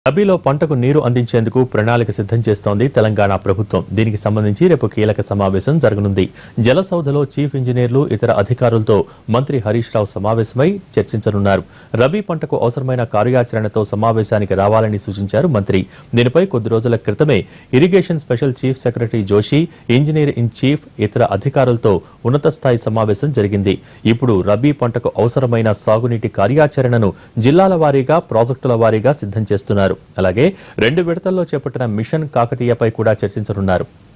రబీలో పంటకు నీరు అందించేందుకు ప్రణాళిక సిద్ధం చేస్తోంది తెలంగాణ ప్రభుత్వం దీనికి సంబంధించి రేపు కీలక సమావేశం జరగనుంది జలసౌధలో చీఫ్ ఇంజనీర్లు ఇతర అధికారులతో మంత్రి హరీష్ రావు సమావేశమై చర్చించనున్నారు రబీ పంటకు అవసరమైన కార్యాచరణతో సమావేశానికి రావాలని సూచించారు మంత్రి దీనిపై కొద్ది రోజుల క్రితమే irrigation special chief secretary Joshi engineer in chief ఇతర అధికారులతో ఉన్నత స్థాయి సమావేశం జరిగింది ఇప్పుడు రబీ పంటకు అవసరమైన సాగునీటి కార్యాచరణను జిల్లాల వారీగా ప్రాజెక్టుల వారీగా సిద్ధం చేస్తున్నారు అలాగే రెండు విడతల్లో చేపట్టిన మిషన్ కాకతీయపై కూడా చర్చించనున్నారు